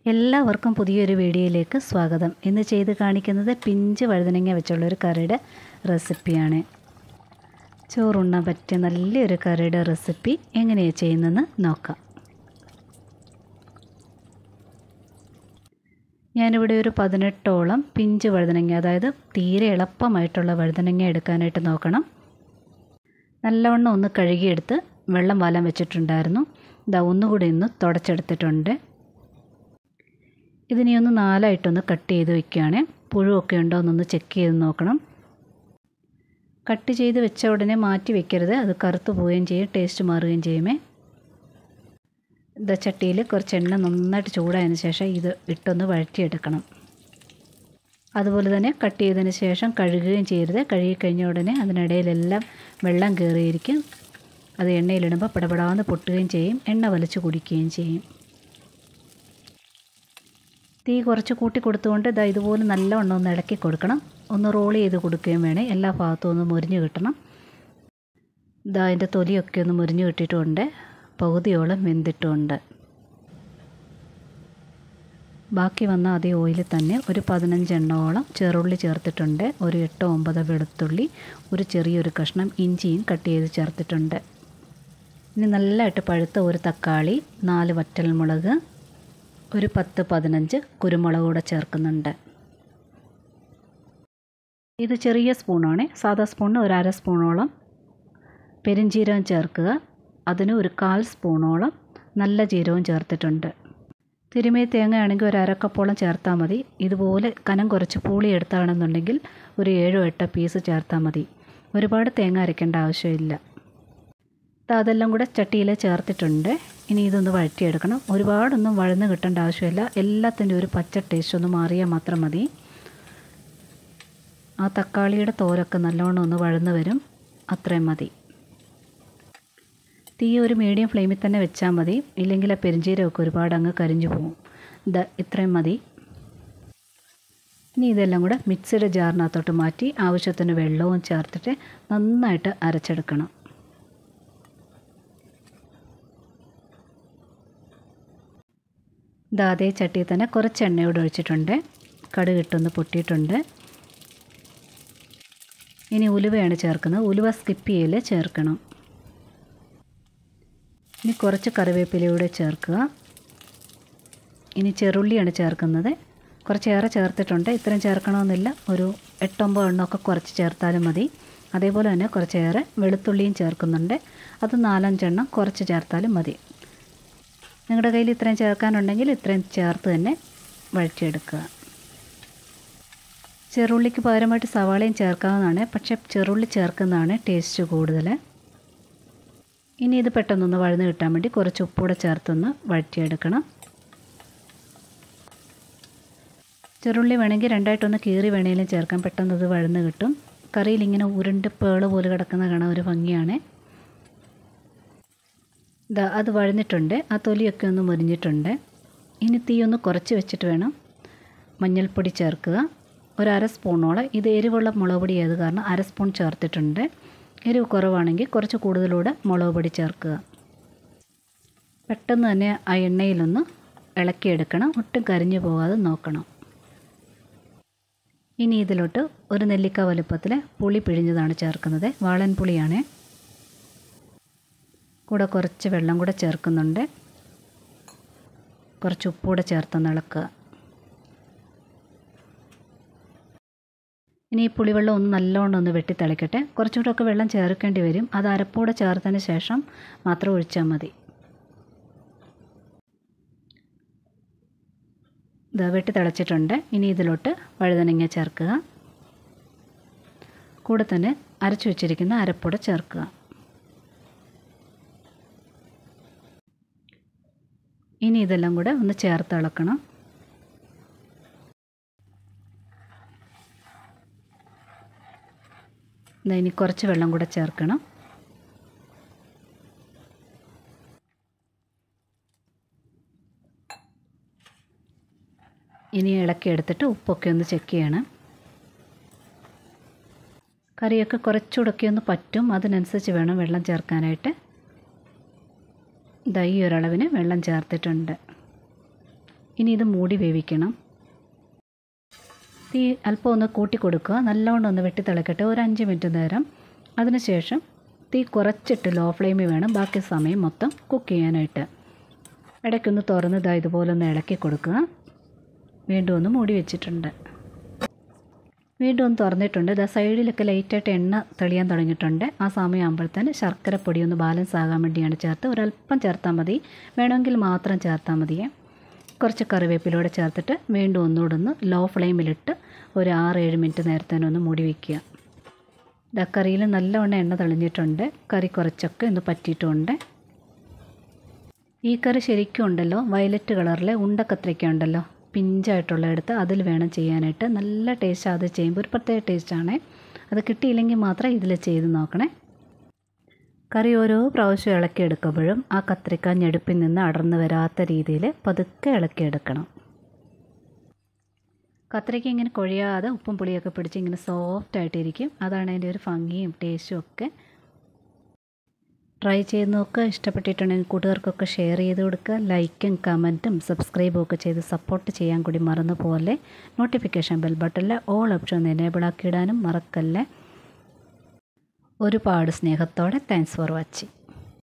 എല്ലാവർക്കും പുതിയൊരു വീഡിയോയിലേക്ക് സ്വാഗതം ഇന്ന് ചെയ്ത് കാണിക്കുന്നത് പിഞ്ച് വഴുതനങ്ങ വെച്ചുള്ളൊരു കറിയുടെ റെസിപ്പിയാണ് ചോറുണ്ണാൻ പറ്റിയ നല്ലൊരു കറിയുടെ റെസിപ്പി എങ്ങനെയാണ് ചെയ്യുന്നതെന്ന് നോക്കാം ഞാനിവിടെ ഒരു പതിനെട്ടോളം പിഞ്ച് വഴുതനങ്ങ അതായത് തീരെ എളുപ്പമായിട്ടുള്ള വഴുതനങ്ങ എടുക്കാനായിട്ട് നോക്കണം നല്ലവണ്ണം ഒന്ന് കഴുകിയെടുത്ത് വെള്ളം വാലാൻ വെച്ചിട്ടുണ്ടായിരുന്നു ഇതാ ഒന്നുകൂടി ഒന്ന് തുടച്ചെടുത്തിട്ടുണ്ട് ഇതിനെ ഒന്ന് നാലായിട്ടൊന്ന് കട്ട് ചെയ്ത് വെക്കുകയാണ് പുഴുവൊക്കെ ഉണ്ടോ എന്നൊന്ന് ചെക്ക് ചെയ്ത് നോക്കണം കട്ട് ചെയ്ത് വെച്ച ഉടനെ മാറ്റി വെക്കരുത് അത് കറുത്ത് പോവുകയും ചെയ്യും ടേസ്റ്റ് മാറുകയും ചെയ്യുമേ ഇതാ ചട്ടിയിൽ കുറച്ച് എണ്ണ നന്നായിട്ട് ചൂടായതിന് ശേഷം ഇത് ഇട്ടൊന്ന് വഴറ്റിയെടുക്കണം അതുപോലെ തന്നെ കട്ട് ചെയ്തതിന് ശേഷം കഴുകുകയും ചെയ്യരുത് കഴുകി കഴിഞ്ഞ ഉടനെ അതിനിടയിലെല്ലാം വെള്ളം കയറിയിരിക്കും അത് എണ്ണയിലിടുമ്പോൾ പടപടാന്ന് പൊട്ടുകയും ചെയ്യും എണ്ണ വലിച്ചു കുടിക്കുകയും ചെയ്യും തീ കുറച്ച് കൂട്ടി കൊടുത്തുകൊണ്ട് ഇതാ ഇതുപോലെ നല്ലവണ്ണം ഒന്ന് ഇളക്കി കൊടുക്കണം ഒന്ന് റോൾ ചെയ്ത് കൊടുക്കുകയും വേണം എല്ലാ ഭാഗത്തും ഒന്ന് മുരിഞ്ഞ് കിട്ടണം ഇതാ അതിൻ്റെ തൊലിയൊക്കെ ഒന്ന് മുരിഞ്ഞ് കിട്ടിയിട്ടുണ്ട് പകുതിയോളം വെന്തിട്ടുമുണ്ട് ബാക്കി വന്ന അതേ ഓയിലിൽ തന്നെ ഒരു പതിനഞ്ചെണ്ണോളം ചെറുള്ളി ചേർത്തിട്ടുണ്ട് ഒരു എട്ടോ ഒമ്പതോ വെളുത്തുള്ളി ഒരു ചെറിയൊരു കഷ്ണം ഇഞ്ചിയും കട്ട് ചെയ്ത് ചേർത്തിട്ടുണ്ട് ഇനി നല്ലതായിട്ട് പഴുത്ത ഒരു തക്കാളി നാല് വറ്റൽമുളക് ഒരു പത്ത് പതിനഞ്ച് കുരുമുളക് കൂടെ ചേർക്കുന്നുണ്ട് ഇത് ചെറിയ സ്പൂണാണ് സാധാ സ്പൂണിന് ഒരു അര സ്പൂണോളം പെരുംജീരകം ചേർക്കുക അതിന് ഒരു കാൽ സ്പൂണോളം നല്ല ജീരകവും ചേർത്തിട്ടുണ്ട് തിരുമേ തേങ്ങയാണെങ്കിൽ ഒരു അരക്കപ്പോളം ചേർത്താൽ മതി ഇതുപോലെ കനം കുറച്ച് പൂളി എടുത്താണെന്നുണ്ടെങ്കിൽ ഒരു ഏഴോ എട്ടോ പീസ് ചേർത്താൽ മതി ഒരുപാട് തേങ്ങ അരയ്ക്കേണ്ട ആവശ്യമില്ല അതെല്ലാം കൂടെ ചട്ടിയിൽ ചേർത്തിട്ടുണ്ട് ഇനി ഇതൊന്ന് വഴറ്റിയെടുക്കണം ഒരുപാടൊന്നും വഴന്ന് കിട്ടേണ്ട ആവശ്യമില്ല എല്ലാത്തിൻ്റെ ഒരു പച്ച ടേസ്റ്റ് ഒന്ന് മാറിയാൽ മാത്രം മതി ആ തക്കാളിയുടെ തോരൊക്കെ നല്ലോണം ഒന്ന് വഴന്ന് വരും അത്രയും മതി തീ ഒരു മീഡിയം ഫ്ലെയിമിൽ തന്നെ വെച്ചാൽ മതി ഇല്ലെങ്കിൽ ആ പെരിഞ്ചീരമൊക്കെ ഒരുപാട് അങ്ങ് കരിഞ്ഞു പോകും ഇത് ഇത്രയും മതി ഇനി ഇതെല്ലാം കൂടെ മിക്സിയുടെ ജാറിനകത്തോട്ട് മാറ്റി ആവശ്യത്തിന് വെള്ളവും ചേർത്തിട്ട് നന്നായിട്ട് അരച്ചെടുക്കണം ഇത് അതേ ചട്ടിയിൽ തന്നെ കുറച്ച് എണ്ണയോട് ഒഴിച്ചിട്ടുണ്ട് കടുകിട്ടൊന്ന് പൊട്ടിയിട്ടുണ്ട് ഇനി ഉലുവയാണ് ചേർക്കുന്നത് ഉലുവ സ്കിപ്പ് ചെയ്യൽ ചേർക്കണം ഇനി കുറച്ച് കറിവേപ്പിലയൂടെ ചേർക്കുക ഇനി ചെറുള്ളിയാണ് ചേർക്കുന്നത് കുറച്ചേറെ ചേർത്തിട്ടുണ്ട് ഇത്രയും ചേർക്കണമെന്നില്ല ഒരു എട്ടൊമ്പത് എണ്ണമൊക്കെ കുറച്ച് ചേർത്താലും മതി അതേപോലെ തന്നെ കുറച്ചേറെ വെളുത്തുള്ളിയും ചേർക്കുന്നുണ്ട് അത് നാലഞ്ചെണ്ണം കുറച്ച് ചേർത്താലും മതി നിങ്ങളുടെ കയ്യിൽ ഇത്രയും ചേർക്കാനുണ്ടെങ്കിൽ ഇത്രയും ചേർത്ത് തന്നെ വഴറ്റിയെടുക്കുക ചെറുള്ളിക്ക് പകരമായിട്ട് സവാളയും ചേർക്കാവുന്നതാണ് പക്ഷേ ചെറുള്ളി ചേർക്കുന്നതാണ് ടേസ്റ്റ് കൂടുതൽ ഇനി ഇത് പെട്ടെന്നൊന്ന് വഴന്ന് കിട്ടാൻ വേണ്ടി കുറച്ച് ഉപ്പൂടെ ചേർത്തൊന്ന് വഴറ്റിയെടുക്കണം ചെറുള്ളി വേണമെങ്കിൽ രണ്ടായിട്ടൊന്ന് കീറി വേണമെങ്കിലും ചേർക്കാം പെട്ടെന്ന് ഇത് വഴന്ന് കിട്ടും കറിയിൽ ഇങ്ങനെ ഉരുണ്ട് പേള് പോലെ കിടക്കുന്ന കാണാൻ ഒരു ഭംഗിയാണ് ഇതാ അത് വഴന്നിട്ടുണ്ട് ആ തൊലിയൊക്കെ ഒന്ന് മുരിഞ്ഞിട്ടുണ്ട് ഇനി തീ ഒന്ന് കുറച്ച് വെച്ചിട്ട് വേണം മഞ്ഞൾപ്പൊടി ചേർക്കുക ഒരു അര സ്പൂണോളം ഇത് എരിവുള്ള മുളക് പൊടി ആയത് കാരണം അര സ്പൂൺ ചേർത്തിട്ടുണ്ട് എരിവ് കുറവാണെങ്കിൽ കുറച്ച് കൂടുതലൂടെ മുളക് പൊടി ചേർക്കുക പെട്ടെന്ന് തന്നെ ആ എണ്ണയിലൊന്ന് ഇളക്കിയെടുക്കണം ഒട്ടും കരിഞ്ഞു പോകാതെ നോക്കണം ഇനി ഇതിലോട്ട് ഒരു നെല്ലിക്ക വലുപ്പത്തിൽ പുളി പിഴിഞ്ഞതാണ് ചേർക്കുന്നത് വാളൻ പുളിയാണ് കൂടെ കുറച്ച് വെള്ളം കൂടെ ചേർക്കുന്നുണ്ട് കുറച്ച് ഉപ്പൂടെ ചേർത്തൊന്ന് ഇളക്കുക ഇനി ഈ പുളിവെള്ളം ഒന്ന് നല്ലോണം ഒന്ന് വെട്ടി തിളയ്ക്കട്ടെ കുറച്ചുകൂടെ ഒക്കെ വെള്ളം ചേർക്കേണ്ടി വരും അത് അരപ്പോടെ ചേർത്തതിന് ശേഷം മാത്രം ഒഴിച്ചാൽ മതി ഇത് വെട്ടി തിളച്ചിട്ടുണ്ട് ഇനി ഇതിലോട്ട് വഴുതനങ്ങ ചേർക്കുക കൂടെ തന്നെ അരച്ചു വെച്ചിരിക്കുന്ന അരപ്പൂടെ ചേർക്കുക ഇനി ഇതെല്ലാം കൂടെ ഒന്ന് ചേർത്ത് ഇളക്കണം ഇനി കുറച്ച് വെള്ളം കൂടെ ചേർക്കണം ഇനി ഇളക്കി എടുത്തിട്ട് ഉപ്പൊക്കെ ഒന്ന് ചെക്ക് ചെയ്യണം കറിയൊക്കെ കുറച്ചുകൂടെയൊക്കെ ഒന്ന് പറ്റും അതിനനുസരിച്ച് വേണം വെള്ളം ചേർക്കാനായിട്ട് ഇതാ ഈ ഒരളവിന് വെള്ളം ചേർത്തിട്ടുണ്ട് ഇനി ഇത് മൂടി വേവിക്കണം തീ അല്പം ഒന്ന് കൂട്ടി കൊടുക്കുക നല്ലവണ്ണം ഒന്ന് വെട്ടി തിളക്കട്ടെ ഒരു അഞ്ച് മിനിറ്റ് നേരം അതിനുശേഷം തീ കുറച്ചിട്ട് ലോ ഫ്ലെയിമിൽ വേണം ബാക്കി സമയം മൊത്തം കുക്ക് ചെയ്യാനായിട്ട് ഇടയ്ക്കൊന്ന് തുറന്ന് ഇതാ ഇതുപോലെ ഒന്ന് ഇളക്കി കൊടുക്കുക വീണ്ടും ഒന്ന് മൂടി വെച്ചിട്ടുണ്ട് വീണ്ടും ഒന്ന് തുറന്നിട്ടുണ്ട് ഇതാ സൈഡിലൊക്കെ ലൈറ്റായിട്ട് എണ്ണ തെളിയാൻ തുടങ്ങിയിട്ടുണ്ട് ആ സമയമാകുമ്പോഴത്തേന് ശർക്കരപ്പൊടി ഒന്ന് ബാലൻസ് ആകാൻ വേണ്ടിയാണ് ചേർത്ത് ഒരല്പം ചേർത്താൽ മതി വേണമെങ്കിൽ മാത്രം ചേർത്താൽ മതിയേ കുറച്ച് കറിവേപ്പിലൂടെ ചേർത്തിട്ട് വീണ്ടും ഒന്നുകൂടെ ഒന്ന് ലോ ഫ്ലെയിമിലിട്ട് ഒരു ആറ് ഏഴ് മിനിറ്റ് നേരത്തേനും ഒന്ന് മൂടി വയ്ക്കുക ഇതാ കറിയിൽ നല്ലവണ്ണം എണ്ണ തെളിഞ്ഞിട്ടുണ്ട് കറി കുറച്ചൊക്കെ ഒന്ന് പറ്റിയിട്ടുമുണ്ട് ഈ കറി ശരിക്കും ഉണ്ടല്ലോ വയലറ്റ് കളറിലെ ഉണ്ടക്കത്രയ്ക്ക ഉണ്ടല്ലോ പിഞ്ചായിട്ടുള്ള എടുത്ത് അതിൽ വേണം ചെയ്യാനായിട്ട് നല്ല ടേസ്റ്റ് അത് ചെയ്യുമ്പോൾ ഒരു പ്രത്യേക ടേസ്റ്റാണ് അത് കിട്ടിയില്ലെങ്കിൽ മാത്രം ഇതിൽ ചെയ്ത് നോക്കണേ കറി ഓരോ പ്രാവശ്യം ഇളക്കിയെടുക്കുമ്പോഴും ആ കത്രിക്ക ഞെടുപ്പിൽ നിന്ന് അടർന്നു വരാത്ത രീതിയിൽ പതുക്കെ ഇളക്കിയെടുക്കണം കത്രിക്ക ഇങ്ങനെ കൊഴിയാതെ ഉപ്പും പുളിയൊക്കെ പിടിച്ച് ഇങ്ങനെ സോഫ്റ്റ് ആയിട്ടിരിക്കും അതാണ് അതിൻ്റെ ഒരു ഭംഗിയും ടേസ്റ്റും ഒക്കെ ട്രൈ ചെയ്ത് നോക്കുക ഇഷ്ടപ്പെട്ടിട്ടുണ്ടെങ്കിൽ കൂട്ടുകാർക്കൊക്കെ ഷെയർ ചെയ്ത് കൊടുക്കുക ലൈക്കും കമൻറ്റും സബ്സ്ക്രൈബും ഒക്കെ ചെയ്ത് സപ്പോർട്ട് ചെയ്യാൻ കൂടി മറന്നു പോലെ നോട്ടിഫിക്കേഷൻ ബെൽ ബട്ടണിൽ ഓൾ ഓപ്ഷൻ എനേബിൾ ആക്കിയിടാനും മറക്കല്ലേ ഒരുപാട് സ്നേഹത്തോടെ താങ്ക്സ് ഫോർ വാച്ചിങ്